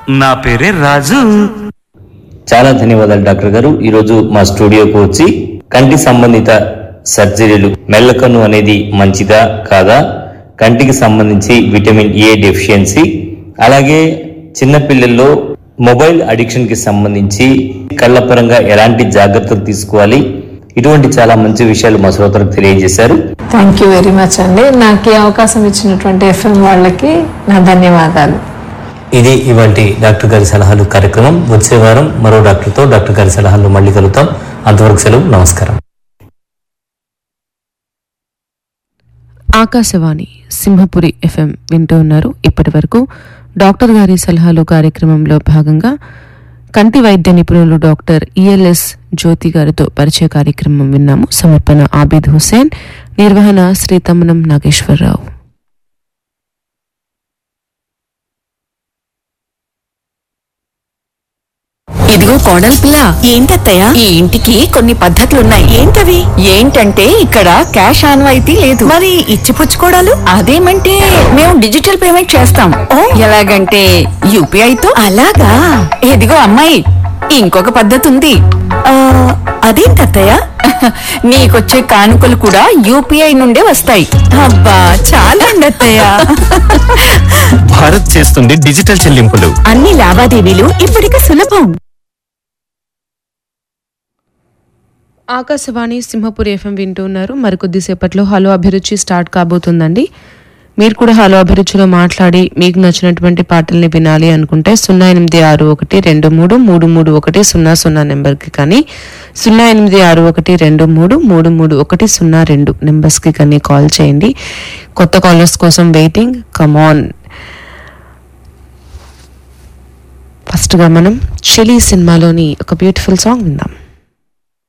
నా పేరే రాజు చాలా ధన్యవాదాలు డాక్టర్ గారు ఈరోజు మా స్టూడియోకు వచ్చి కంటి సంబంధిత సర్జరీలు మెల్లకన్ను అనేది మంచిదా కాదా కంటికి సంబంధించి విటమిన్ ఏ డెఫిషియన్సీ అలాగే చిన్నపిల్లల్లో మొబైల్ అడిక్షన్ కి సంబంధించి కళ్ళ పరంగా ఎలాంటి జాగ్రత్తలు తీసుకోవాలి ఇటువంటి చాలా మంచి విషయాలు మా శ్రోతలకు తెలియజేశారు థ్యాంక్ యూ వెరీ మచ్ అండి నాకు ఈ అవకాశం ఇచ్చినటువంటి ఎఫ్ఎం వాళ్ళకి నా ధన్యవాదాలు ఇది ఇవాటి డాక్టర్ గారి సలహాలు కార్యక్రమం వచ్చే వారం మరో డాక్టర్తో డాక్టర్ గారి సలహాలు మళ్ళీ కలుగుతాం అంతవరకు సెలవు నమస్కారం ఆకాశవాణి సింహపురి ఎఫ్ఎం వింటూ ఉన్నారు ఇప్పటి వరకు డాక్టర్ గారి సలహాలు కార్యక్రమంలో భాగంగా కంటి వైద్య నిపుణులు డాక్టర్ ఈఎల్ఎస్ జ్యోతి గారితో పరిచయ కార్యక్రమం విన్నాము సమర్పణ ఆబిద్ హుసేన్ నిర్వహణ శ్రీతమనం నాగేశ్వరరావు ఇదిగో కోడలి పిల్ల ఏంటత్తయ్య ఈ ఇంటికి కొన్ని పద్ధతులున్నాయి ఏంటవి ఏంటంటే ఇక్కడ క్యాష్ ఆన్వాయితీ లేదు మరి ఇచ్చిపుచ్చుకోవడాలు అదేమంటే మేము డిజిటల్ పేమెంట్ చేస్తాం ఎలాగంటే యూపీఐ తో అలాగా ఇదిగో అమ్మాయి ఇంకొక పద్ధతి ఉంది అదేంటత్తయ్య నీకొచ్చే కానుకలు కూడా యూపీఐ నుండే వస్తాయి అబ్బా చాలా అత్తయ్య భారత్ చేస్తుంది డిజిటల్ చెల్లింపులు అన్ని లావాదేవీలు ఇప్పటికి సులభం ఆకాశవాణి సింహపురి ఎఫ్ఎం వింటూ ఉన్నారు మరికొద్దిసేపట్లో హలో అభిరుచి స్టార్ట్ కాబోతుందండి మీరు కూడా హలో అభిరుచిలో మాట్లాడి మీకు నచ్చినటువంటి పాటల్ని వినాలి అనుకుంటే సున్నా ఎనిమిది ఆరు ఒకటి రెండు మూడు మూడు మూడు ఒకటి సున్నా సున్నా నెంబర్కి కానీ సున్నా ఎనిమిది ఆరు ఒకటి రెండు మూడు మూడు మూడు ఒకటి సున్నా రెండు నెంబర్స్కి కానీ కాల్ చేయండి కొత్త కాలర్స్ కోసం వెయిటింగ్ కమాన్ ఫస్ట్గా మనం చెలీ సినిమాలోని ఒక బ్యూటిఫుల్ సాంగ్ విందాం